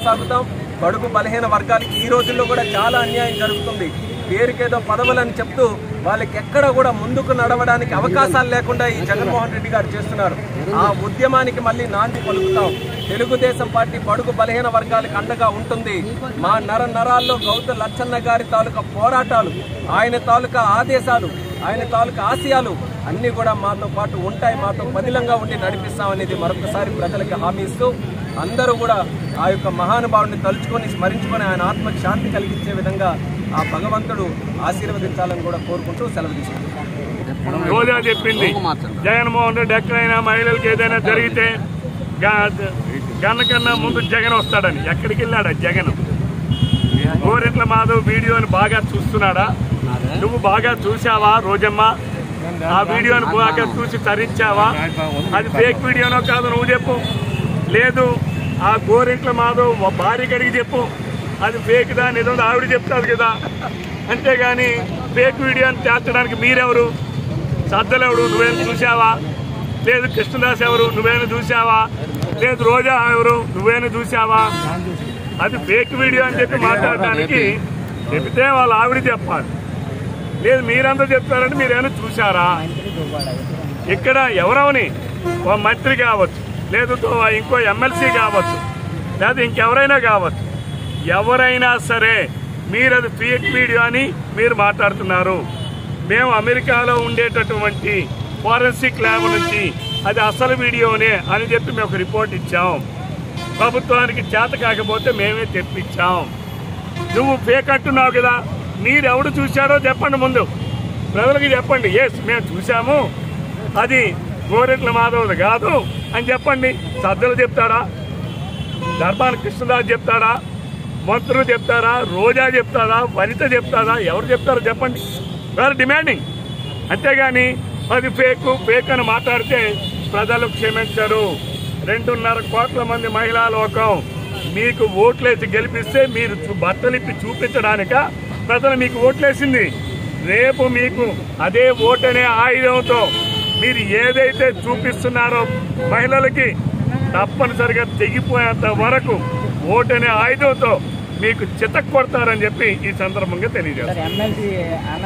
కొనసాగుతాం బడుగు బలహీన వర్గాలకి ఈ రోజుల్లో కూడా చాలా అన్యాయం జరుగుతుంది పేరుకేదో పదవులని చెప్తూ వాళ్ళకి ఎక్కడ కూడా ముందుకు నడవడానికి అవకాశాలు లేకుండా ఈ జగన్మోహన్ రెడ్డి గారు చేస్తున్నారు ఆ ఉద్యమానికి మళ్ళీ నాంది పలుకుతాం తెలుగుదేశం పార్టీ బడుగు బలహీన వర్గాలకు అండగా ఉంటుంది మా నర నరాల్లో గౌత లచ్చన్న గారి తాలూకా పోరాటాలు ఆయన తాలూకా ఆదేశాలు ఆయన తాలూకా ఆశయాలు అన్ని కూడా మాతో పాటు ఉంటాయి మాతో పదిలంగా ఉండి నడిపిస్తామనేది మరొకసారి ప్రజలకు హామీ ఇస్తూ అందరూ కూడా ఆ యొక్క మహానుభావుని తలుచుకొని స్మరించుకొని ఆయన ఆత్మకి శాంతి కలిగించే విధంగా ఆ భగవంతుడు ఆశీర్వదించాలని కూడా కోరుకుంటూ సెలవు తీసుకుంటాం రోజా చెప్పింది జగన్మోహన్ రెడ్డి ఎక్కడైనా మహిళలకు ఏదైనా జరిగితే గా- గన్న కన్నా ముందు జగన్ వస్తాడని ఎక్కడికి వెళ్ళాడా జగన్ గోరెంట్ల మాధవ్ వీడియోని బాగా చూస్తున్నాడా నువ్వు బాగా చూసావా రోజమ్మ ఆ వీడియోని బాగా చూసి తరించావా అది ఫేక్ వీడియోనో కాదు నువ్వు చెప్పు లేదు ఆ గోరెంట్ల మాధవ్ మా భార్య కడిగి చెప్పు అది ఫేక్ దా నిజం ఆవిడ చెప్తాది కదా అంతేగాని ఫేక్ వీడియోని చేర్చడానికి మీరెవరు సద్దలెవడు నువ్వేమైనా చూసావా లేదు కృష్ణదాస్ ఎవరు నువ్వేమైనా చూసావా లేదు రోజా ఎవరు నువ్వేమైనా చూసావా అది ఫేక్ వీడియో అని చెప్పి మాట్లాడడానికి చెబితే వాళ్ళ ఆవిడ చెప్పాలి లేదు మీరంతా చెప్తారంటే మీరేమైనా చూసారా ఇక్కడ ఎవరవని ఓ మంత్రి కావచ్చు లేదు తో- ఇంకో ఎమ్మెల్సీ కావచ్చు లేదా ఇంకెవరైనా కావచ్చు ఎవరైనా సరే మీరు అది ఫేక్ వీడియో అని మీరు మాట్లాడుతున్నారు మేము అమెరికాలో ఉండేటటువంటి ఫోరెన్సిక్ ల్యాబ్ నుంచి అది అసలు వీడియోనే అని చెప్పి మేము ఒక రిపోర్ట్ ఇచ్చాం ప్రభుత్వానికి చేత కాకపోతే మేమే తెప్పించాం నువ్వు ఫేక్ అంటున్నావు కదా మీరెవడు చూశాడో చెప్పండి ముందు ప్రజలకు చెప్పండి ఎస్ మేము చూసాము అది గోరెట్ల మాధవ్ కాదు అని చెప్పండి సద్దలు చెప్తాడా ధర్మాన కృష్ణదాస్ చెప్తాడా మంత్రులు చెప్తారా రోజా చెప్తారా వనిత చెప్తారా ఎవరు చెప్తారో చెప్పండి వేరే డిమాండింగ్ అంతేగాని అది ఫేక్ ఫేక్ అని మాట్లాడితే ప్రజలు క్షమించరు రెండున్నర కోట్ల మంది మహిళా లోకం మీకు ఓట్లేసి గెలిపిస్తే మీరు చూ- బట్టలిప్పి చూపించడానిక ప్రజలు మీకు ఓట్లేసింది రేపు మీకు అదే ఓటనే ఆయుధంతో మీరు ఏదైతే చూపిస్తున్నారో మహిళలకి తప్పనిసరిగా తెగిపోయేంత వరకు ఓటనే ఆయుధంతో మీకు చితక్ కొడతారని చెప్పి ఈ సందర్భంగా తెలియజేస్తారు ఎమ్మెల్సీ